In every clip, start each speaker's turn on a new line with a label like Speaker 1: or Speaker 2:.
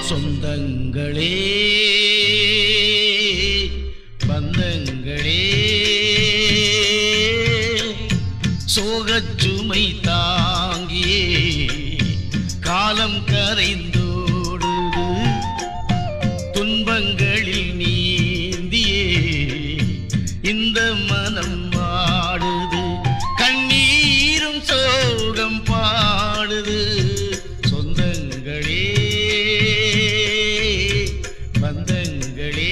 Speaker 1: சொந்தங்களே பந்தங்களே சோகச்சுமை தாங்கியே காலம் கரைந்தோடுது துன்பங்களில் நீந்தியே இந்த மனம் வாடுது கண்ணீரும் சோகம் பாடுது சொந்தங்களே பந்தங்களே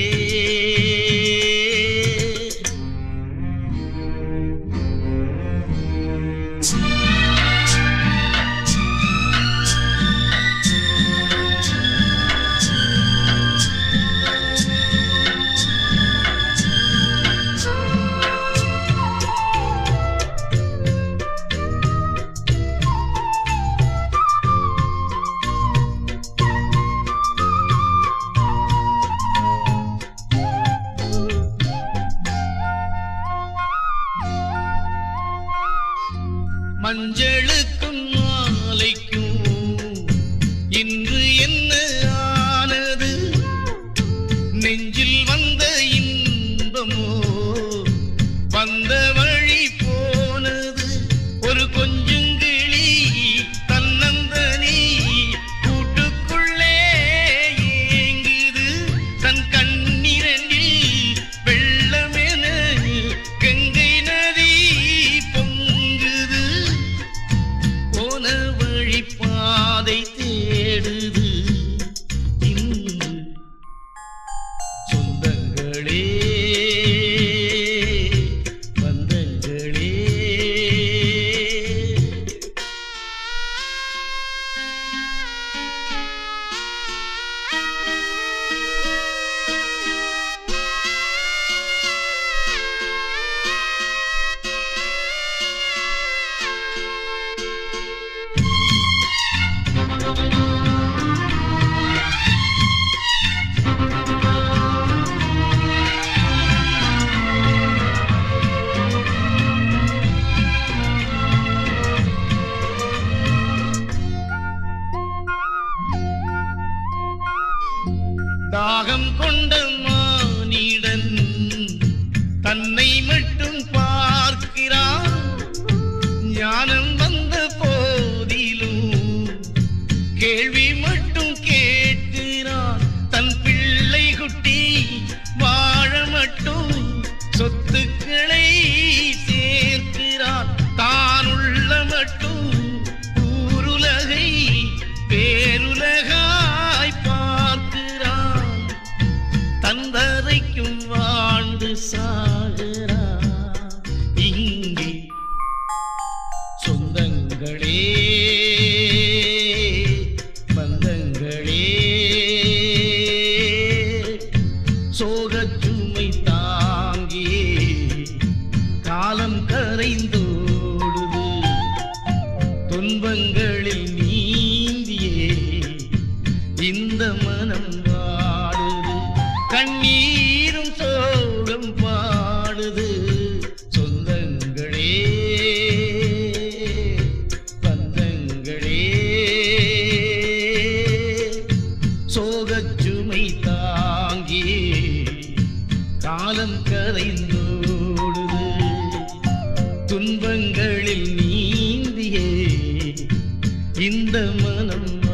Speaker 1: மஞ்சளுக்கும் மாலைக்கும் இன்று என்ன ஆனது நெஞ்சில் வந்த இன்பமோ வந்த வழி போனது ஒரு கொஞ்சுங்கிளி தன்னந்தனி கூட்டுக்குள்ளே ஏங்குது தன் கண்ணிரண்டில் வெள்ளமென கங்கை நதி பொங்குது போன வழி பாதை தேடுது இன்று சொந்தங்களே பந்தங்களே தாகம் கொண்ட மானிடன் தன்னை மட்டும் பார்க்கிறான் ஞானம் வந்த போதிலும் கேள்வி மட்டும் கேட்கிறான் தன் பிள்ளை குட்டி வாழ மட்டும் சொத்துக்களை சேர்க்கிறான் தான் உள்ள மட்டும் ஊருலகை பேருலகாய் பார்க்கிறான் தந்தரைக்கும் வாழ்ந்து சாகிறான் இங்கே சொந்தங்களே பந்தங்களே சோகச்சுமை தாங்கியே காலம் கரைந்தோடுது துன்பங்களில் நீந்தியே இந்த மனம் வாடுது கண்ணீரும் சோகம் பாடுது சொந்தங்களே பந்தங்களே சோகச்சுமை தாங்கியே காலம் கரைந்தோடுது துன்பங்களில் நீந்தியே இந்த மனம்